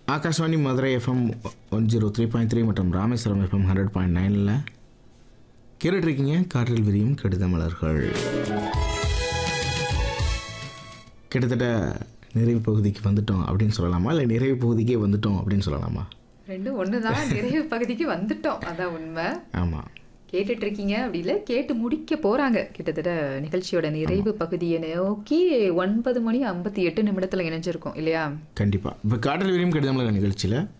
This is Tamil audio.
Akashvani Madurai FM one zero three point three மற்றும் ராமேஸ்வரம் எஃப்எம் ஹண்ட்ரட் பாயிண்ட் நைனில் கேட்டுட்ருக்கீங்க காற்றில் விரியும் கடித மலர்கள் கிட்டத்தட்ட நிறைவு பகுதிக்கு வந்துட்டோம் அப்படின்னு சொல்லலாமா இல்லை நிறைவு பகுதிக்கே வந்துட்டோம் அப்படின்னு சொல்லலாமா ரெண்டும் ஒன்று தான் நிறைவு பகுதிக்கு வந்துட்டோம் அதான் உண்மை ஆமாம் கேட்டுட்டு இருக்கீங்க அப்படி இல்லை கேட்டு முடிக்க போறாங்க கிட்டத்தட்ட நிகழ்ச்சியோட நிறைவு பகுதியை நோக்கி ஒன்பது மணி ஐம்பத்தி எட்டு நிமிடத்துல இணைஞ்சிருக்கோம் இல்லையா கண்டிப்பாக இப்போ காற்றில் விரியும் கடித மலர்கள் நிகழ்ச்சியில்